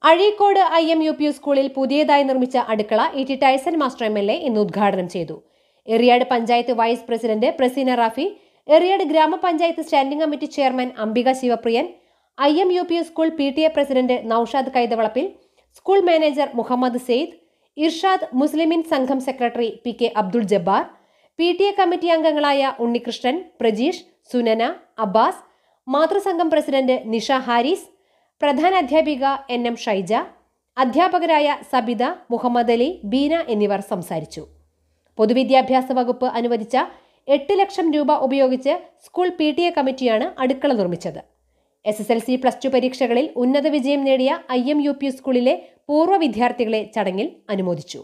Azhikode I M U P സ്കൂളിൽ പുതിയതായി നിർമ്മിച്ച അടുക്കള E T Tyson master M L A ഇന്ന് ഉദ്ഘാടനം ചെയ്തു എറിയാട് പഞ്ചായത്ത് വൈസ് പ്രസിഡന്റ് പ്രസീന റാഫി എറിയാട് ഗ്രാമപഞ്ചായത്ത് standing committee chairman Ambika Sivapriyan I M U P school P T A president Noushad Kaithavalappil school manager Muhammad Saeed Irshad Muslimin സംഘം secretary P K Abdul Jabbar P T A committee അംഗങ്ങളായ ഉണ്ണികൃഷ്ണൻ പ്രജീഷ് സുനന അബ്ബാസ് മാതൃസംഘം പ്രസിഡന്റ് നിഷ ഹാരിസ് പ്രധാന അധ്യാപിക N M Shaija അധ്യാപകരായ സബിത മുഹമ്മദ് അലി ബീന എന്നിവർ സംസാരിച്ചു പൊതുവിദ്യാഭ്യാസ വകുപ്പ് അനുവദിച്ച എട്ട് ലക്ഷം രൂപ ഉപയോഗിച്ച് സ്കൂൾ പി ടി എ കമ്മിറ്റിയാണ് അടുക്കള നിർമ്മിച്ചത് S S L C plus two പരീക്ഷകളിൽ ഉന്നത വിജയം നേടിയ ഐ എം യു പി സ്കൂളിലെ പൂർവ്വ വിദ്യാർത്ഥികളെ ചടങ്ങിൽ അനുമോദിച്ചു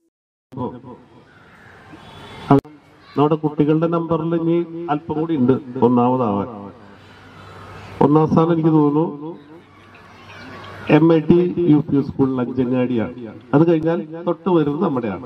നമ്മുടെ കുട്ടികളുടെ നമ്പറിൽ ഇനി അല്പം കൂടി ഉണ്ട് ഒന്നാമതാവാൻ ഒന്നാം സ്ഥാനം എനിക്ക് തോന്നുന്നു M I T U P സ്കൂളിൽ അഞ്ചങ്ങാടിയാണ് അത് കഴിഞ്ഞാൽ തൊട്ട് വരുന്നത് നമ്മുടെയാണ്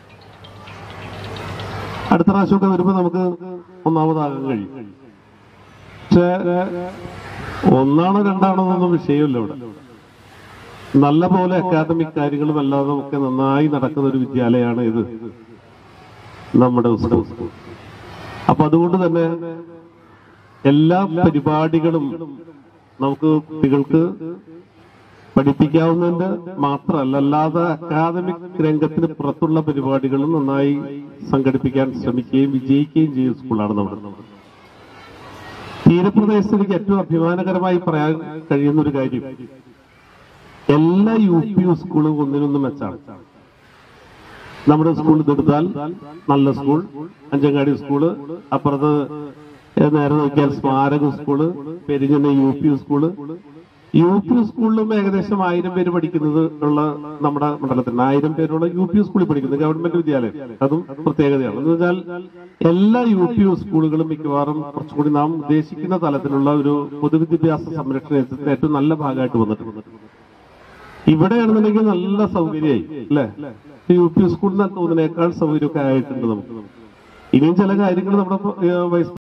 അടുത്ത പ്രാവശ്യമൊക്കെ വരുമ്പോൾ നമുക്ക് ഒന്നാമതാകാൻ കഴിയും പക്ഷേ ഒന്നാണോ രണ്ടാണോ എന്നൊന്നും വിഷയമില്ല ഇവിടെ നല്ല പോലെ അക്കാദമിക് കാര്യങ്ങളും അല്ലാതെ ഒക്കെ നന്നായി നടക്കുന്ന ഒരു വിദ്യാലയമാണ് ഇത് നമ്മുടെ സ്കൂൾ അപ്പൊ അതുകൊണ്ട് തന്നെ എല്ലാ പരിപാടികളും നമുക്ക് കുട്ടികൾക്ക് പഠിപ്പിക്കാവുന്നതിന്റെ മാത്രമല്ല അല്ലാതെ അക്കാദമിക് രംഗത്തിന് പുറത്തുള്ള പരിപാടികളും നന്നായി സംഘടിപ്പിക്കാൻ ശ്രമിക്കുകയും വിജയിക്കുകയും ചെയ്യുന്ന സ്കൂളാണ് നമ്മുടെ തീരപ്രദേശത്ത് എനിക്ക് ഏറ്റവും അഭിമാനകരമായി പറയാൻ കഴിയുന്ന ഒരു കാര്യം എല്ലാ യു പി സ്കൂളും ഒന്നിനൊന്നും മെച്ചാണ് നമ്മുടെ സ്കൂൾ ഇതെടുത്താൽ നല്ല സ്കൂൾ അഞ്ചങ്ങാടി സ്കൂള് അപ്പുറത്ത് നേരെ നോക്കിയാൽ സ്മാരക സ്കൂള് പെരിഞ്ഞ U P school U P സ്കൂളിലും ഏകദേശം ആയിരം പേര് പഠിക്കുന്നത് ഉള്ള നമ്മുടെ മണ്ഡലത്തിൽ ആയിരം പേരുള്ള യു പി സ്കൂളിൽ പഠിക്കുന്നത് ഗവൺമെന്റ് വിദ്യാലയം അതും പ്രത്യേകതയാണ് എന്ന് വെച്ചാൽ എല്ലാ യു പി സ്കൂളുകളും മിക്കവാറും കുറച്ചുകൂടി നാം ഉദ്ദേശിക്കുന്ന തലത്തിലുള്ള ഒരു പൊതുവിദ്യാഭ്യാസ സംരക്ഷണത്തിന് ഏറ്റവും നല്ല ഭാഗമായിട്ട് വന്നിട്ടുണ്ട് ഇവിടെയാണെന്നുണ്ടെങ്കിൽ നല്ല സൗകര്യമായി അല്ലെ യു പി സ്കൂളിൽ തോന്നുന്നതിനേക്കാൾ സൗകര്യമൊക്കെ ആയിട്ടുണ്ട് നമുക്ക് ഇനിയും ചില കാര്യങ്ങൾ നമ്മുടെ ഏഹ്, വൈസ്